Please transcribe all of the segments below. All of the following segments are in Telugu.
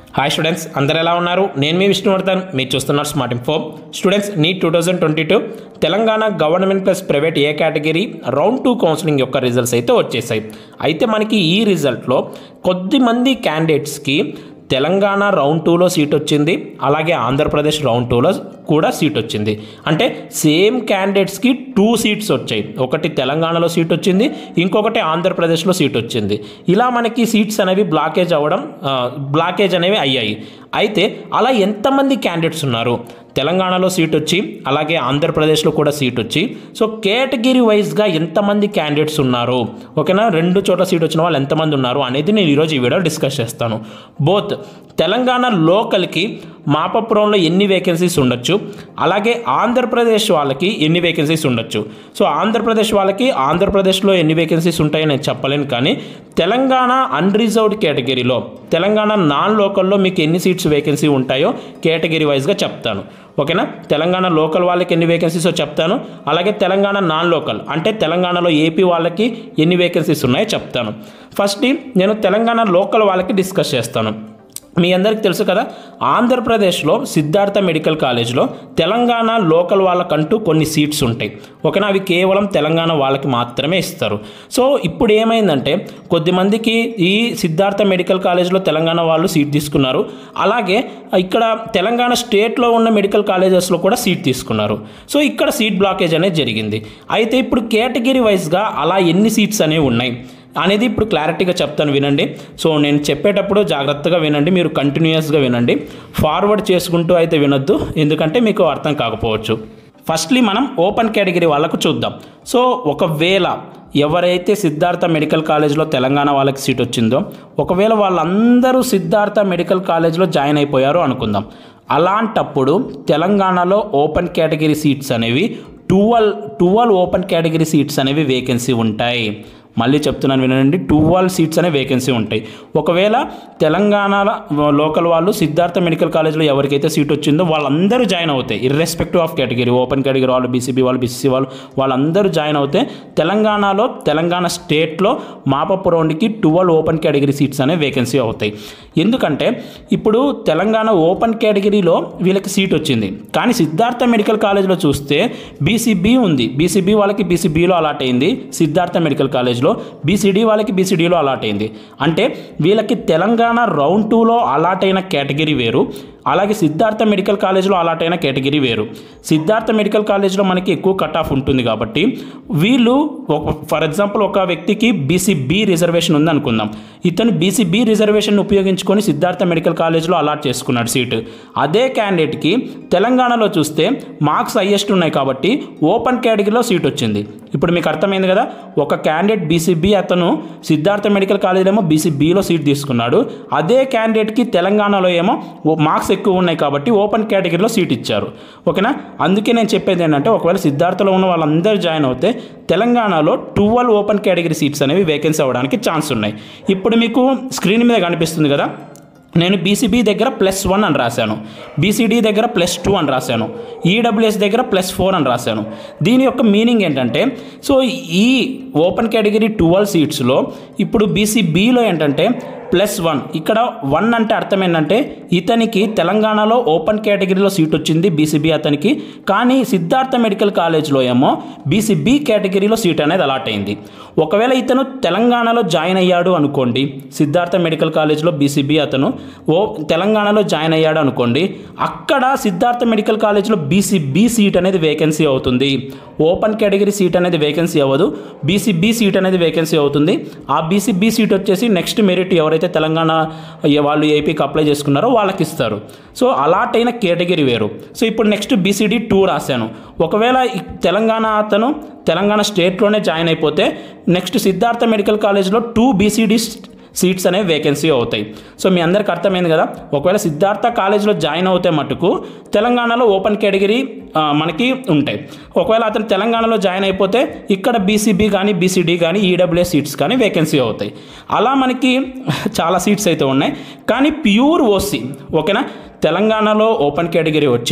హాయ్ స్టూడెంట్స్ అందరు ఎలా ఉన్నారు నేను మీ విష్ణువర్ధన్ మీరు చూస్తున్నారు smart info students NEET two thousand twenty two Telangana government plus private A category round two counselling యొక్క రిజల్ట్స్ అయితే వచ్చేసాయి అయితే మనకి ఈ రిజల్ట్లో కొద్ది మంది క్యాండిడేట్స్కి తెలంగాణ రౌండ్ టూలో సీట్ వచ్చింది అలాగే ఆంధ్రప్రదేశ్ రౌండ్ టూలో కూడా సీట్ వచ్చింది అంటే సేమ్ క్యాండిడేట్స్కి టూ సీట్స్ వచ్చాయి ఒకటి తెలంగాణలో సీట్ వచ్చింది ఇంకొకటి ఆంధ్రప్రదేశ్లో సీట్ వచ్చింది ఇలా మనకి సీట్స్ అనేవి బ్లాకేజ్ అవ్వడం ఆ, బ్లాకేజ్ అనేవి అయ్యాయి అయితే అలా ఎంతమంది క్యాండిడేట్స్ ఉన్నారు తెలంగాణలో సీట్ వచ్చి అలాగే ఆంధ్రప్రదేశ్లో కూడా సీట్ వచ్చి సో కేటగిరీ వైజ్గా ఎంతమంది క్యాండిడేట్స్ ఉన్నారు ఓకేనా రెండు చోట్ల సీట్ వచ్చిన వాళ్ళు ఎంతమంది ఉన్నారు అనేది నేను ఈరోజు ఈ వీడియో డిస్కస్ చేస్తాను బోత్ తెలంగాణ లోకల్కి మాపపురంలో ఎన్ని వేకెన్సీస్ ఉండొచ్చు అలాగే ఆంధ్రప్రదేశ్ వాళ్ళకి ఎన్ని వేకెన్సీస్ ఉండొచ్చు సో ఆంధ్రప్రదేశ్ వాళ్ళకి ఆంధ్రప్రదేశ్లో ఎన్ని వేకెన్సీస్ ఉంటాయో నేను చెప్పలేను కానీ తెలంగాణ అన్రిజర్వ్డ్ కేటగిరీలో తెలంగాణ నాన్ లోకల్లో మీకు ఎన్ని సీట్స్ వేకెన్సీ ఉంటాయో కేటగిరీ వైజ్గా చెప్తాను ఓకేనా తెలంగాణ లోకల్ వాళ్ళకి ఎన్ని వేకెన్సీసో చెప్తాను అలాగే తెలంగాణ నాన్ లోకల్ అంటే తెలంగాణలో ఏపీ వాళ్ళకి ఎన్ని వేకెన్సీస్ ఉన్నాయో చెప్తాను ఫస్ట్ నేను తెలంగాణ లోకల్ వాళ్ళకి డిస్కస్ చేస్తాను మీ అందరికీ తెలుసు కదా ఆంధ్రప్రదేశ్లో సిద్ధార్థ మెడికల్ కాలేజ్లో తెలంగాణ లోకల్ వాళ్ళకంటూ కొన్ని సీట్స్ ఉంటాయి ఓకేనా అవి కేవలం తెలంగాణ వాళ్ళకి మాత్రమే ఇస్తారు సో ఇప్పుడు ఏమైందంటే కొద్దిమందికి ఈ సిద్ధార్థ మెడికల్ కాలేజ్లో తెలంగాణ వాళ్ళు సీట్ తీసుకున్నారు అలాగే ఇక్కడ తెలంగాణ స్టేట్లో ఉన్న మెడికల్ కాలేజెస్లో కూడా సీట్ తీసుకున్నారు సో ఇక్కడ సీట్ బ్లాకేజ్ అనేది జరిగింది అయితే ఇప్పుడు కేటగిరీ వైజ్గా అలా ఎన్ని సీట్స్ అనేవి ఉన్నాయి అనేది ఇప్పుడు క్లారిటీగా చెప్తాను వినండి సో నేను చెప్పేటప్పుడు జాగ్రత్తగా వినండి మీరు కంటిన్యూస్గా వినండి ఫార్వర్డ్ చేసుకుంటూ అయితే వినొద్దు ఎందుకంటే మీకు అర్థం కాకపోవచ్చు ఫస్ట్లీ మనం ఓపెన్ కేటగిరీ వాళ్ళకు చూద్దాం సో ఒకవేళ ఎవరైతే సిద్ధార్థ మెడికల్ కాలేజ్లో తెలంగాణ వాళ్ళకి సీట్ వచ్చిందో ఒకవేళ వాళ్ళందరూ సిద్ధార్థ మెడికల్ కాలేజ్లో జాయిన్ అయిపోయారు అనుకుందాం అలాంటప్పుడు తెలంగాణలో ఓపెన్ కేటగిరీ సీట్స్ అనేవి twelve twelve open category seats అనేవి వేకెన్సీ ఉంటాయి మళ్ళీ చెప్తున్నాను వినండి ట్వెల్వ్ సీట్స్ అనే వేకెన్సీ ఉంటాయి ఒకవేళ తెలంగాణ లోకల్ వాళ్ళు సిద్ధార్థ మెడికల్ కాలేజ్లో ఎవరికైతే సీట్ వచ్చిందో వాళ్ళందరూ జాయిన్ అవుతాయి irrespective of category open category వాళ్ళు బీసీబీ వాళ్ళు బీసీసీ వాళ్ళు వాళ్ళందరూ జాయిన్ అవుతే తెలంగాణలో తెలంగాణ స్టేట్లో మాపపురంకి ట్వెల్వ్ ఓపెన్ కేటగిరీ సీట్స్ అనే వేకెన్సీ అవుతాయి ఎందుకంటే ఇప్పుడు తెలంగాణ ఓపెన్ కేటగిరీలో వీళ్ళకి సీట్ వచ్చింది కానీ సిద్ధార్థ మెడికల్ కాలేజ్లో చూస్తే బీసీబీ ఉంది బీసీబీ వాళ్ళకి బీసీబీలో అలాట్ అయింది సిద్ధార్థ మెడికల్ కాలేజ్లో బీసీడీ వాళ్ళకి బీసీడీలో అలాట్ అయింది అంటే వీళ్ళకి తెలంగాణ రౌండ్ టూలో అలాట్ అయిన కేటగిరీ వేరు అలాగే సిద్ధార్థ మెడికల్ కాలేజ్లో అలాట్ అయిన కేటగిరీ వేరు సిద్ధార్థ మెడికల్ కాలేజ్లో మనకి ఎక్కువ కట్ ఆఫ్ ఉంటుంది కాబట్టి వీళ్ళు ఒక ఫర్ ఎగ్జాంపుల్ ఒక వ్యక్తికి బీసీబీ రిజర్వేషన్ ఉంది అనుకుందాం ఇతను బీసీబీ రిజర్వేషన్ ఉపయోగించుకొని సిద్ధార్థ మెడికల్ కాలేజ్లో అలాట్ చేసుకున్నాడు సీటు అదే క్యాండిడేట్కి తెలంగాణలో చూస్తే మార్క్స్ హయ్యెస్ట్ ఉన్నాయి కాబట్టి ఓపెన్ కేటగిరీలో సీట్ వచ్చింది ఇప్పుడు మీకు అర్థమైంది కదా ఒక క్యాండిడేట్ బీసీబీ అతను సిద్ధార్థ మెడికల్ కాలేజ్ ఏమో బీసీబీలో సీట్ తీసుకున్నాడు అదే క్యాండిడేట్కి తెలంగాణలో ఏమో మార్క్స్ ఎక్కువ ఉన్నాయి కాబట్టి ఓపెన్ కేటగిరీలో సీట్ ఇచ్చారు ఓకేనా అందుకే నేను చెప్పేది ఏంటంటే ఒకవేళ సిద్ధార్థలో ఉన్న వాళ్ళందరూ జాయిన్ అవుతే తెలంగాణలో ట్వెల్వ్ ఓపెన్ కేటగిరీ సీట్స్ అనేవి వేకెన్సీ అవ్వడానికి ఛాన్స్ ఉన్నాయి ఇప్పుడు మీకు స్క్రీన్ మీద కనిపిస్తుంది కదా నేను బీసీబీ దగ్గర ప్లస్ వన్ అని రాశాను బీసీడీ దగ్గర ప్లస్ టూ అని రాశాను ఈడబ్ల్యూఎస్ దగ్గర ప్లస్ ఫోర్ అని రాశాను దీని యొక్క మీనింగ్ ఏంటంటే సో ఈ ఓపెన్ కేటగిరీ ట్వెల్వ్ సీట్స్లో ఇప్పుడు బీసీబీలో ఏంటంటే ప్లస్ వన్ ఇక్కడ వన్ అంటే అర్థం ఏంటంటే ఇతనికి తెలంగాణలో ఓపెన్ కేటగిరీలో సీట్ వచ్చింది బీసీబీ అతనికి కానీ సిద్ధార్థ మెడికల్ కాలేజ్లో ఏమో బీసీబీ కేటగిరీలో సీట్ అనేది అలాట్ అయింది ఒకవేళ ఇతను తెలంగాణలో జాయిన్ అయ్యాడు అనుకోండి సిద్ధార్థ మెడికల్ కాలేజ్లో బీసీబీ అతను ఓ తెలంగాణలో జాయిన్ అయ్యాడు అనుకోండి అక్కడ సిద్ధార్థ మెడికల్ కాలేజ్లో బీసీబీ సీట్ అనేది వేకెన్సీ అవుతుంది ఓపెన్ కేటగిరీ సీట్ అనేది వేకెన్సీ అవ్వదు బీసీబీ సీట్ అనేది వేకెన్సీ అవుతుంది ఆ బీసీబీ సీట్ వచ్చేసి నెక్స్ట్ మెరిట్ ఎవరైతే తెలంగాణ వాళ్ళు ఏపీకి అప్లై చేసుకున్నారో వాళ్ళకి ఇస్తారు సో అలాట్ అయిన కేటగిరీ వేరు సో ఇప్పుడు నెక్స్ట్ బీసీడీ టూ రాశాను ఒకవేళ ఈ తెలంగాణ అతను తెలంగాణ స్టేట్లోనే జాయిన్ అయిపోతే నెక్స్ట్ సిద్ధార్థ మెడికల్ కాలేజ్లో టూ బీసీడీ సీట్స్ అనేవి వేకెన్సీ అవుతాయి సో మీ అందరికి అర్థమైంది కదా ఒకవేళ సిద్ధార్థ కాలేజ్లో జాయిన్ అవుతే మటుకు తెలంగాణలో ఓపెన్ కేటగిరీ ఆ, మనకి ఉంటాయి ఒకవేళ అతను తెలంగాణలో జాయిన్ అయిపోతే ఇక్కడ బీసీబీ కానీ బీసీడీ కానీ ఈడబ్ల్యూఎస్ సీట్స్ కానీ వేకెన్సీ అవుతాయి అలా మనకి చాలా సీట్స్ అయితే ఉన్నాయి కానీ ప్యూర్ ఓసీ ఓకేనా తెలంగాణలో ఓపెన్ కేటగిరీ వచ్చి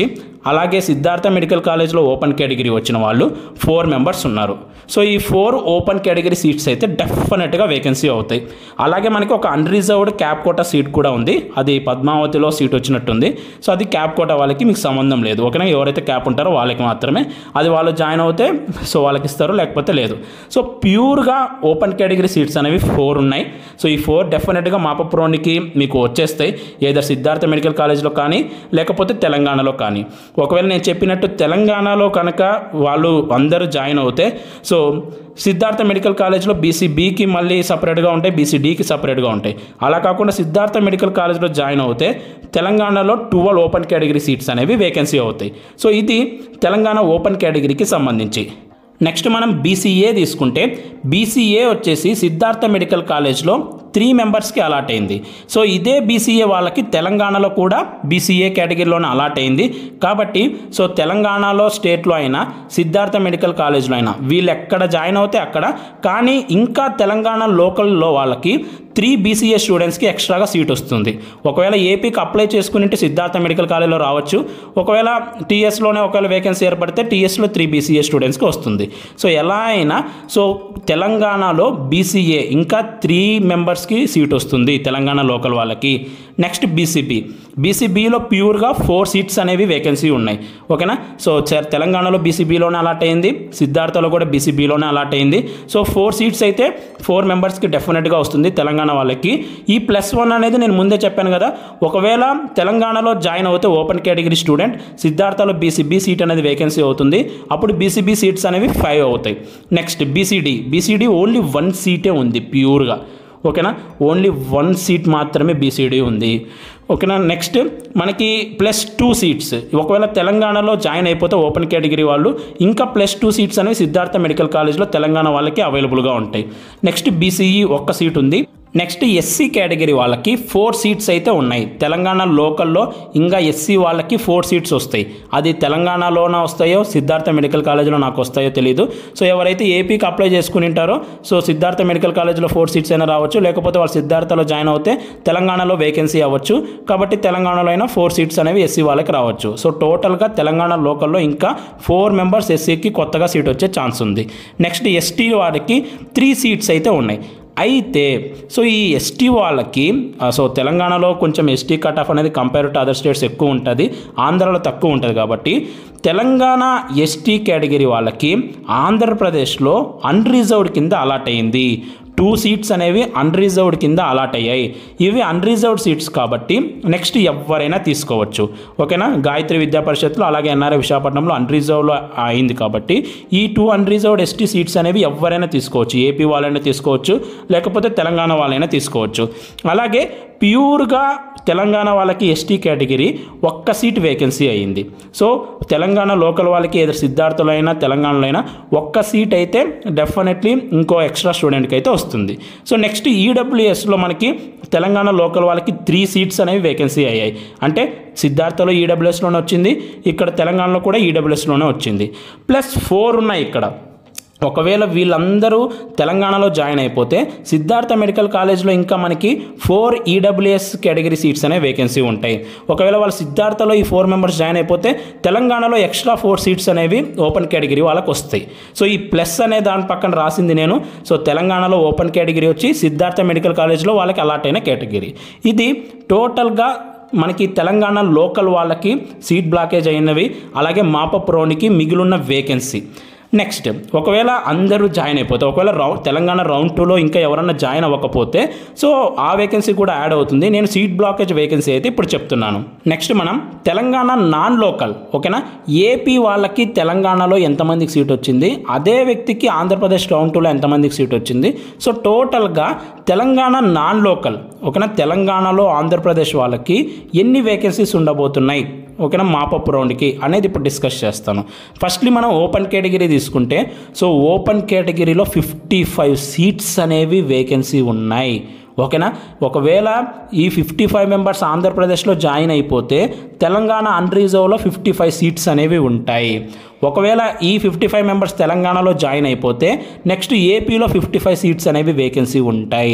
అలాగే సిద్ధార్థ మెడికల్ కాలేజ్లో ఓపెన్ కేటగిరీ వచ్చిన వాళ్ళు ఫోర్ మెంబర్స్ ఉన్నారు సో ఈ ఫోర్ ఓపెన్ కేటగిరీ సీట్స్ అయితే డెఫినెట్గా వేకెన్సీ అవుతాయి అలాగే మనకి ఒక అన్రిజర్వ్డ్ క్యాప్ కోటా సీట్ కూడా ఉంది అది పద్మావతిలో సీట్ వచ్చినట్టుంది సో అది క్యాప్ కోటా వాళ్ళకి మీకు సంబంధం లేదు ఓకేనా ఎవరైతే క్యాప్ ఉంటారో వాళ్ళకి మాత్రమే అది వాళ్ళు జాయిన్ అవుతే సో వాళ్ళకి ఇస్తారు లేకపోతే లేదు సో ప్యూర్గా ఓపెన్ కేటగిరీ సీట్స్ అనేవి ఫోర్ ఉన్నాయి సో ఈ ఫోర్ డెఫినెట్గా మాపప్రోనికి మీకు వచ్చేస్తాయి ఏదో సిద్ధార్థ మెడికల్ కాలేజ్లో కానీ లేకపోతే తెలంగాణలో కానీ ఒకవేళ నేను చెప్పినట్టు తెలంగాణలో కనుక వాళ్ళు అందరూ జాయిన్ అవుతే సో సిద్ధార్థ మెడికల్ కాలేజ్లో బీసీబీకి మళ్ళీ సపరేట్గా ఉంటాయి బీసీడీకి సపరేట్గా ఉంటాయి అలా కాకుండా సిద్ధార్థ మెడికల్ కాలేజ్లో జాయిన్ అవుతే తెలంగాణలో ట్వెల్వ్ ఓపెన్ కేటగిరీ సీట్స్ అనేవి వేకెన్సీ అవుతాయి సో ఇది తెలంగాణ ఓపెన్ కేటగిరీకి సంబంధించి నెక్స్ట్ మనం బీసీఏ తీసుకుంటే బీసీఏ వచ్చేసి సిద్ధార్థ మెడికల్ కాలేజ్లో త్రీ మెంబర్స్కి అలాట్ అయింది సో ఇదే బీసీఏ వాళ్ళకి తెలంగాణలో కూడా బీసీఏ కేటగిరీలోనే అలాట్ అయింది కాబట్టి సో తెలంగాణలో స్టేట్లో అయినా సిద్ధార్థ మెడికల్ కాలేజ్లో అయినా వీళ్ళు ఎక్కడ జాయిన్ అవుతే అక్కడ కానీ ఇంకా తెలంగాణ లోకల్లో వాళ్ళకి త్రీ బీసీఏ స్టూడెంట్స్కి ఎక్స్ట్రాగా సీట్ వస్తుంది ఒకవేళ ఏపీకి అప్లై చేసుకుని సిద్ధార్థ మెడికల్ కాలేజ్లో రావచ్చు ఒకవేళ టీఎస్లోనే ఒకవేళ వేకెన్సీ ఏర్పడితే టీఎస్లో త్రీ బీసీఏ స్టూడెంట్స్కి వస్తుంది సో ఎలా అయినా సో తెలంగాణలో బీసీఏ ఇంకా త్రీ మెంబర్స్కి సీట్ వస్తుంది తెలంగాణ లోకల్ వాళ్ళకి నెక్స్ట్ బీసీబీ బీసీబీలో ప్యూర్గా ఫోర్ సీట్స్ అనేవి వేకెన్సీ ఉన్నాయి ఓకేనా సో చ- తెలంగాణలో బీసీబీలోనే అలాట్ అయింది సిద్ధార్థలో కూడా బీసీబీలోనే అలాట్ అయింది సో ఫోర్ సీట్స్ అయితే ఫోర్ మెంబర్స్కి డెఫినెట్గా వస్తుంది తెలంగాణ వాళ్ళకి ఈ ప్లస్ వన్ అనేది నేను ముందే చెప్పాను కదా ఒకవేళ తెలంగాణలో జాయిన్ అవుతే ఓపెన్ కేటగిరీ స్టూడెంట్ సిద్ధార్థలో బీసీబీ సీట్ అనేది వేకెన్సీ అవుతుంది అప్పుడు బీసీబీ సీట్స్ అనేవి ఫైవ్ అవుతాయి next BCD BCD only one సీటే ఉంది ప్యూర్గా ఓకేనా ఓన్లీ వన్ సీట్ మాత్రమే బీసీడీ ఉంది ఓకేనా నెక్స్ట్ మనకి ప్లస్ టూ సీట్స్ ఒకవేళ తెలంగాణలో జాయిన్ అయిపోతే ఓపెన్ కేటగిరీ వాళ్ళు ఇంకా ప్లస్ టూ సీట్స్ అనేవి సిద్ధార్థ మెడికల్ కాలేజ్లో తెలంగాణ వాళ్ళకి అవైలబుల్గా ఉంటాయి నెక్స్ట్ బీసీఈ ఒక్క సీట్ ఉంది నెక్స్ట్ ఎస్సీ కేటగిరీ వాళ్ళకి ఫోర్ సీట్స్ అయితే ఉన్నాయి తెలంగాణ లోకల్లో ఇంకా ఎస్సీ వాళ్ళకి ఫోర్ సీట్స్ వస్తాయి అది తెలంగాణలోనే వస్తాయో సిద్ధార్థ మెడికల్ కాలేజ్లో నాకు వస్తాయో తెలియదు సో ఎవరైతే ఏపీకి అప్లై చేసుకుని ఉంటారో సో సిద్ధార్థ మెడికల్ కాలేజ్లో ఫోర్ సీట్స్ అయినా రావచ్చు లేకపోతే వాళ్ళు సిద్ధార్థలో జాయిన్ అవుతే తెలంగాణలో వేకెన్సీ అవ్వచ్చు కాబట్టి తెలంగాణలో అయినా ఫోర్ సీట్స్ అనేవి ఎస్సీ వాళ్ళకి రావచ్చు సో టోటల్గా తెలంగాణ లోకల్లో ఇంకా ఫోర్ మెంబర్స్ ఎస్సీకి కొత్తగా సీట్ వచ్చే ఛాన్స్ ఉంది నెక్స్ట్ ఎస్టీ వారికి త్రీ సీట్స్ అయితే ఉన్నాయి అయితే సో ఈ ఎస్టీ వాళ్ళకి ఆ, సో తెలంగాణలో కొంచెం ఎస్టీ కట్ ఆఫ్ అనేది కంపేర్ టు అదర్ స్టేట్స్ ఎక్కువ ఉంటుంది ఆంధ్రాలో తక్కువ ఉంటుంది కాబట్టి తెలంగాణ ఎస్టీ కేటగిరీ వాళ్ళకి ఆంధ్రప్రదేశ్లో అన్రిజర్వ్డ్ కింద అలాట్ అయింది టూ సీట్స్ అనేవి అన్రిజర్వ్డ్ కింద అలాట్ అయ్యాయి ఇవి అన్రిజర్వ్డ్ సీట్స్ కాబట్టి నెక్స్ట్ ఎవరైనా తీసుకోవచ్చు ఓకేనా గాయత్రి విద్యా పరిషత్లో అలాగే ఎన్ఆర్ఐ విశాఖపట్నంలో అన్రిజర్వ్లో అయింది కాబట్టి ఈ టూ అన్రిజర్వ్డ్ ఎస్టీ సీట్స్ అనేవి ఎవరైనా తీసుకోవచ్చు ఏపీ వాళ్ళైనా తీసుకోవచ్చు లేకపోతే తెలంగాణ వాళ్ళైనా తీసుకోవచ్చు అలాగే ప్యూర్గా తెలంగాణ వాళ్ళకి ఎస్టీ కేటగిరీ ఒక్క సీట్ వేకెన్సీ అయ్యింది సో తెలంగాణ లోకల్ వాళ్ళకి ఏదో సిద్ధార్థలో అయినా తెలంగాణలో అయినా ఒక్క సీట్ అయితే డెఫినెట్లీ ఇంకో ఎక్స్ట్రా స్టూడెంట్కి అయితే వస్తుంది సో నెక్స్ట్ ఈడబ్ల్యూఎస్లో మనకి తెలంగాణ లోకల్ వాళ్ళకి త్రీ సీట్స్ అనేవి వేకెన్సీ అయ్యాయి అంటే సిద్ధార్థలో ఈడబ్ల్యూఎస్లోనే వచ్చింది ఇక్కడ తెలంగాణలో కూడా ఈడబ్ల్యూఎస్లోనే వచ్చింది ప్లస్ ఫోర్ ఉన్నాయి ఇక్కడ ఒకవేళ వీళ్ళందరూ తెలంగాణలో జాయిన్ అయిపోతే సిద్ధార్థ మెడికల్ కాలేజ్లో ఇంకా మనకి ఫోర్ ఈడబ్ల్యూఎస్ కేటగిరీ సీట్స్ అనే వేకెన్సీ ఉంటాయి ఒకవేళ వాళ్ళు సిద్ధార్థలో ఈ ఫోర్ మెంబర్స్ జాయిన్ అయిపోతే తెలంగాణలో ఎక్స్ట్రా ఫోర్ సీట్స్ అనేవి ఓపెన్ కేటగిరీ వాళ్ళకి వస్తాయి సో ఈ ప్లస్ అనే దాని పక్కన రాసింది నేను సో తెలంగాణలో ఓపెన్ కేటగిరీ వచ్చి సిద్ధార్థ మెడికల్ కాలేజ్లో వాళ్ళకి అలాట్ అయిన కేటగిరీ ఇది టోటల్గా మనకి తెలంగాణ లోకల్ వాళ్ళకి సీట్ బ్లాకేజ్ అయినవి అలాగే మాపప్రోనికి మిగిలిన వేకెన్సీ నెక్స్ట్ ఒకవేళ అందరూ జాయిన్ అయిపోతే ఒకవేళ రౌ తెలంగాణ రౌండ్ టూలో ఇంకా ఎవరన్నా జాయిన్ అవ్వకపోతే సో ఆ వేకెన్సీ కూడా యాడ్ అవుతుంది నేను సీట్ బ్లాకేజ్ వేకెన్సీ అయితే ఇప్పుడు చెప్తున్నాను నెక్స్ట్ మనం తెలంగాణ నాన్ లోకల్ ఓకేనా ఏపీ వాళ్ళకి తెలంగాణలో ఎంతమందికి సీట్ వచ్చింది అదే వ్యక్తికి ఆంధ్రప్రదేశ్ రౌండ్ టూలో ఎంతమందికి సీట్ వచ్చింది సో టోటల్గా తెలంగాణ నాన్ లోకల్ ఓకేనా తెలంగాణలో ఆంధ్రప్రదేశ్ వాళ్ళకి ఎన్ని వేకెన్సీస్ ఉండబోతున్నాయి ఓకేనా మాపప్ రౌండ్కి అనేది ఇప్పుడు డిస్కస్ చేస్తాను ఫస్ట్లీ మనం ఓపెన్ కేటగిరీ తీసుకుంటే సో ఓపెన్ కేటగిరీలో ఫిఫ్టీ ఫైవ్ సీట్స్ అనేవి వేకెన్సీ ఉన్నాయి ఓకేనా ఒకవేళ ఈ ఫిఫ్టీ ఫైవ్ మెంబర్స్ ఆంధ్రప్రదేశ్లో జాయిన్ అయిపోతే తెలంగాణ అన్రిజర్వ్లో ఫిఫ్టీ ఫైవ్ సీట్స్ అనేవి ఉంటాయి ఒకవేళ ఈ ఫిఫ్టీ ఫైవ్ మెంబర్స్ తెలంగాణలో జాయిన్ అయిపోతే నెక్స్ట్ ఏపీలో ఫిఫ్టీ ఫైవ్ సీట్స్ అనేవి వేకెన్సీ ఉంటాయి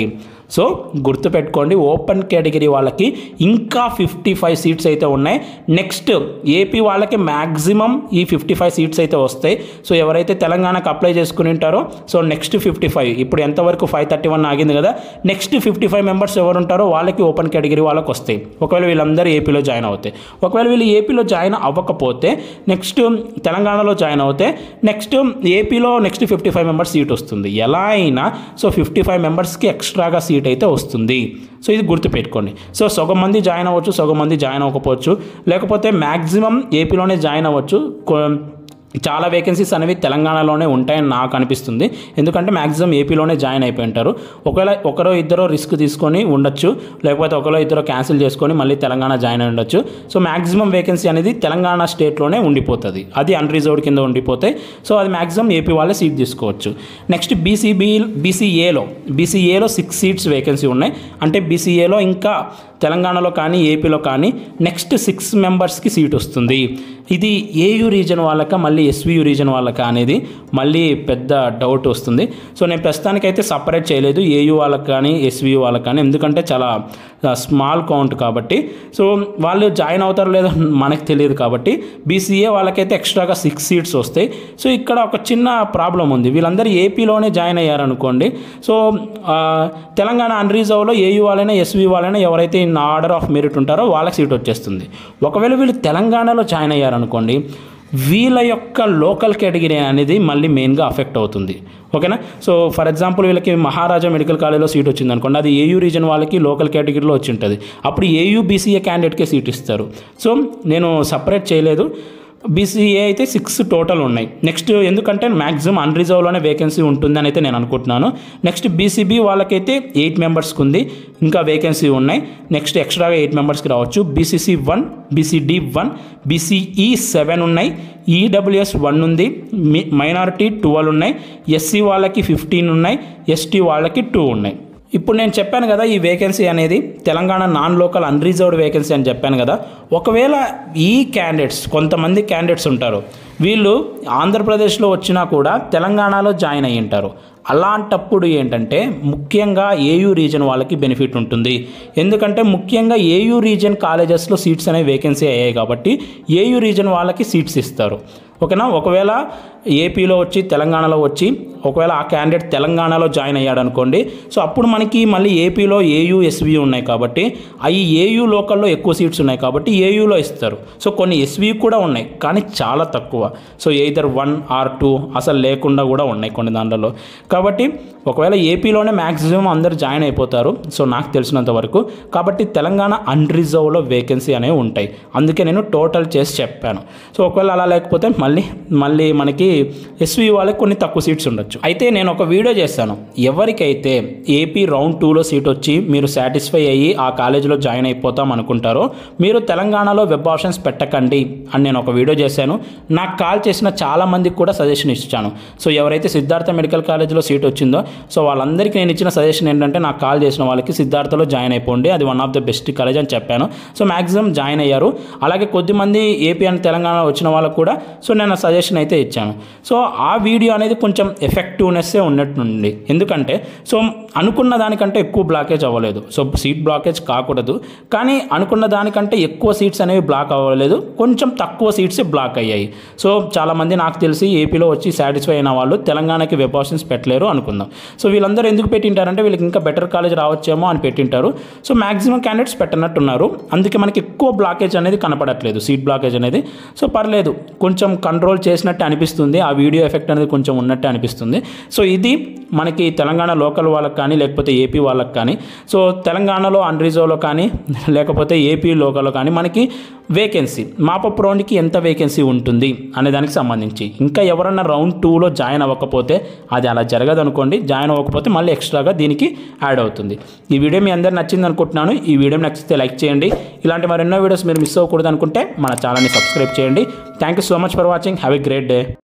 సో గుర్తుపెట్టుకోండి ఓపెన్ కేటగిరీ వాళ్ళకి ఇంకా ఫిఫ్టీ ఫైవ్ సీట్స్ అయితే ఉన్నాయి నెక్స్ట్ ఏపీ వాళ్ళకి మ్యాక్సిమం ఈ ఫిఫ్టీ ఫైవ్ సీట్స్ అయితే వస్తాయి సో ఎవరైతే తెలంగాణకు అప్లై చేసుకుని ఉంటారో సో నెక్స్ట్ ఫిఫ్టీ ఫైవ్ ఇప్పుడు ఎంతవరకు ఫైవ్ థర్టీ వన్ ఆగింది కదా నెక్స్ట్ ఫిఫ్టీ ఫైవ్ మెంబర్స్ ఎవరు ఉంటారో వాళ్ళకి ఓపెన్ కేటగిరీ వాళ్ళకి వస్తాయి ఒకవేళ వీళ్ళందరూ ఏపీలో జాయిన్ అవుతాయి ఒకవేళ వీళ్ళు ఏపీలో జాయిన్ అవ్వకపోతే నెక్స్ట్ తెలంగాణలో జాయిన్ అవుతే నెక్స్ట్ ఏపీలో next fifty five members seat వస్తుంది ఎలా అయినా సో ఫిఫ్టీ ఫైవ్ మెంబర్స్కి ఎక్స్ట్రాగా సీట్ అయితే వస్తుంది సో ఇది గుర్తుపెట్టుకోండి సో సగం మంది జాయిన్ అవ్వచ్చు సగం మంది జాయిన్ అవ్వకపోవచ్చు లేకపోతే మ్యాక్సిమం ఏపీలోనే జాయిన్ అవ్వచ్చు కొ- చాలా వేకెన్సీస్ అనేవి తెలంగాణలోనే ఉంటాయని నాకు అనిపిస్తుంది ఎందుకంటే మ్యాక్సిమం ఏపీలోనే జాయిన్ అయిపోయి ఉంటారు ఒకవేళ ఒకరో ఇద్దరో రిస్క్ తీసుకొని ఉండొచ్చు లేకపోతే ఒకరో ఇద్దరో క్యాన్సిల్ చేసుకొని మళ్ళీ తెలంగాణ జాయిన్ అయి ఉండొచ్చు సో మ్యాక్సిమం వేకెన్సీ అనేది తెలంగాణ స్టేట్లోనే ఉండిపోతుంది అది అన్రిజర్వ్డ్ కింద ఉండిపోతే సో అది మ్యాక్సిమం ఏపీ వాళ్ళే సీట్ తీసుకోవచ్చు నెక్స్ట్ బీసీబీ బీసీఏలో బీసీఏలో సిక్స్ సీట్స్ వేకెన్సీ ఉన్నాయి అంటే బీసీఏలో ఇంకా తెలంగాణలో కానీ ఏపీలో కానీ నెక్స్ట్ సిక్స్ మెంబర్స్కి సీట్ వస్తుంది ఇది ఏయూ రీజన్ వాళ్ళక మళ్ళీ ఎస్వియు రీజన్ వాళ్ళక అనేది మళ్ళీ పెద్ద డౌట్ వస్తుంది సో నేను ప్రస్తుతానికైతే సపరేట్ చేయలేదు ఏయూ వాళ్ళకి కానీ ఎస్వియు వాళ్ళకి కానీ ఎందుకంటే చాలా స్మాల్ కౌంట్ కాబట్టి సో వాళ్ళు జాయిన్ అవుతారో లేదో మనకు తెలియదు కాబట్టి బీసీఏ వాళ్ళకైతే ఎక్స్ట్రాగా సిక్స్ సీట్స్ వస్తాయి సో ఇక్కడ ఒక చిన్న ప్రాబ్లం ఉంది వీళ్ళందరూ ఏపీలోనే జాయిన్ అయ్యారనుకోండి సో ఆ, తెలంగాణ అన్రిజర్వ్లో ఏయూ వాళ్ళైనా ఎస్వి వాళ్ళైనా ఎవరైతే ఇన్ ఆర్డర్ ఆఫ్ మెరిట్ ఉంటారో వాళ్ళకి సీట్ వచ్చేస్తుంది ఒకవేళ వీళ్ళు తెలంగాణలో జాయిన్ అయ్యారనుకోండి వీళ్ళ యొక్క లోకల్ కేటగిరీ అనేది మళ్ళీ మెయిన్గా అఫెక్ట్ అవుతుంది ఓకేనా సో ఫర్ ఎగ్జాంపుల్ వీళ్ళకి మహారాజా మెడికల్ కాలేజ్లో సీట్ వచ్చింది అనుకోండి అది ఏయూ రీజన్ వాళ్ళకి లోకల్ కేటగిరీలో వచ్చి ఉంటుంది అప్పుడు ఏయూ బీసీఏ క్యాండిడేట్కే సీట్ ఇస్తారు సో నేను సపరేట్ చేయలేదు బీసీఏ అయితే సిక్స్ టోటల్ ఉన్నాయి నెక్స్ట్ ఎందుకంటే మ్యాక్సిమం అన్రిజర్వ్లోనే వేకెన్సీ ఉంటుందని అయితే నేను అనుకుంటున్నాను నెక్స్ట్ బీసీబీ వాళ్ళకైతే ఎయిట్ మెంబర్స్కి ఉంది ఇంకా వేకెన్సీ ఉన్నాయి నెక్స్ట్ ఎక్స్ట్రాగా ఎయిట్ మెంబర్స్కి రావచ్చు BCC one BCD one BCE seven ఉన్నాయి ఈడబ్ల్యూఎస్ వన్ ఉంది మైనారిటీ ట్వెల్వ్ ఉన్నాయి ఎస్సీ వాళ్ళకి ఫిఫ్టీన్ ఉన్నాయి ఎస్టీ వాళ్ళకి టూ ఉన్నాయి ఇప్పుడు నేను చెప్పాను కదా ఈ వేకెన్సీ అనేది Telangana non local unreserved vacancy అని చెప్పాను కదా ఒకవేళ ఈ క్యాండిడేట్స్ కొంతమంది క్యాండిడేట్స్ ఉంటారు వీళ్ళు ఆంధ్రప్రదేశ్లో వచ్చినా కూడా తెలంగాణలో జాయిన్ అయ్యి ఉంటారు అలాంటప్పుడు ఏంటంటే ముఖ్యంగా ఏయూ రీజన్ వాళ్ళకి బెనిఫిట్ ఉంటుంది ఎందుకంటే ముఖ్యంగా ఏయూ రీజన్ కాలేజెస్లో సీట్స్ అనేవి వేకెన్సీ అయ్యాయి కాబట్టి ఏయూ రీజన్ వాళ్ళకి సీట్స్ ఇస్తారు ఓకేనా ఒకవేళ ఏపీలో వచ్చి తెలంగాణలో వచ్చి ఒకవేళ ఆ క్యాండిడేట్ తెలంగాణలో జాయిన్ అయ్యాడు అనుకోండి సో అప్పుడు మనకి మళ్ళీ ఏపీలో ఏయూ ఎస్వి ఉన్నాయి కాబట్టి అవి ఏయూ లోకల్లో ఎక్కువ సీట్స్ ఉన్నాయి కాబట్టి ఏయూలో ఇస్తారు సో కొన్ని ఎస్వి కూడా ఉన్నాయి కానీ చాలా తక్కువ so either one or two అసలు లేకుండా కూడా ఉన్నాయి కొన్ని దాంట్లో కాబట్టి ఒకవేళ ఏపీలోనే మ్యాక్సిమం అందరు జాయిన్ అయిపోతారు సో నాకు తెలిసినంత వరకు కాబట్టి తెలంగాణ అన్రిజర్వ్లో వేకెన్సీ అనేవి ఉంటాయి అందుకే నేను టోటల్ చేసి చెప్పాను సో ఒకవేళ అలా లేకపోతే మళ్ళీ మళ్ళీ మనకి ఎస్వి వాళ్ళకి కొన్ని తక్కువ సీట్స్ ఉండొచ్చు అయితే నేను ఒక వీడియో చేశాను ఎవరికైతే ఏపీ రౌండ్ టూలో సీట్ వచ్చి మీరు సాటిస్ఫై అయ్యి ఆ కాలేజీలో జాయిన్ అయిపోతాం అనుకుంటారో మీరు తెలంగాణలో వెబ్ ఆప్షన్స్ పెట్టకండి అని నేను ఒక వీడియో చేశాను నాకు కాల్ చేసిన చాలా మందికి కూడా సజెషన్ ఇచ్చాను సో ఎవరైతే సిద్ధార్థ మెడికల్ కాలేజ్లో సీట్ వచ్చిందో సో వాళ్ళందరికీ నేను ఇచ్చిన సజెషన్ ఏంటంటే నాకు కాల్ చేసిన వాళ్ళకి సిద్ధార్థలో జాయిన్ అయిపోండి అది one of the best college అని చెప్పాను సో మ్యాక్సిమం జాయిన్ అయ్యారు అలాగే కొద్దిమంది ఏపీ అండ్ తెలంగాణ వచ్చిన వాళ్ళకు కూడా సో నేను సజెషన్ అయితే ఇచ్చాను సో ఆ వీడియో అనేది కొంచెం ఎఫెక్టివ్నెస్సే ఉన్నట్టుండి ఎందుకంటే సో అనుకున్న దానికంటే ఎక్కువ బ్లాకేజ్ అవ్వలేదు సో సీట్ బ్లాకేజ్ కాకూడదు కానీ అనుకున్న దానికంటే ఎక్కువ సీట్స్ అనేవి బ్లాక్ అవ్వలేదు కొంచెం తక్కువ సీట్స్ బ్లాక్ అయ్యాయి సో చాలామంది నాకు తెలిసి ఏపీలో వచ్చి సాటిస్ఫై అయిన వాళ్ళు తెలంగాణకి వెబ్ ఆప్షన్స్ పెట్టలేరు అనుకుందాం సో వీళ్ళందరూ ఎందుకు పెట్టింటారంటే వీళ్ళకి ఇంకా బెటర్ కాలేజ్ రావచ్చేమో అని పెట్టింటారు సో మాక్సిమం క్యాండిడేట్స్ పెట్టనట్టున్నారు అందుకే మనకి ఎక్కువ బ్లాకేజ్ అనేది కనపడట్లేదు సీట్ బ్లాకేజ్ అనేది సో పర్లేదు కొంచెం కంట్రోల్ చేసినట్టు అనిపిస్తుంది ఆ వీడియో ఎఫెక్ట్ అనేది కొంచెం ఉన్నట్టు అనిపిస్తుంది సో ఇది మనకి తెలంగాణ లోకల్ వాళ్ళకి కానీ లేకపోతే ఏపీ వాళ్ళకి కానీ సో తెలంగాణలో అన్రిజర్వ్లో కానీ లేకపోతే ఏపీ లోకల్లో కానీ మనకి వేకెన్సీ మాపప్ రౌండ్కి ఎంత వేకెన్సీ ఉంటుంది అనే దానికి సంబంధించి ఇంకా ఎవరన్నా రౌండ్ టూలో జాయిన్ అవ్వకపోతే అది అలా జరగదు అనుకోండి జాయిన్ అవ్వకపోతే మళ్ళీ ఎక్స్ట్రాగా దీనికి యాడ్ అవుతుంది ఈ వీడియో మీ అందరు నచ్చింది అనుకుంటున్నాను ఈ వీడియో నచ్చితే లైక్ చేయండి ఇలాంటి మరెన్నో వీడియోస్ మీరు మిస్ అవ్వకూడదు అనుకుంటే మన ఛానల్ని సబ్స్క్రైబ్ చేయండి thank you so much for watching have a great day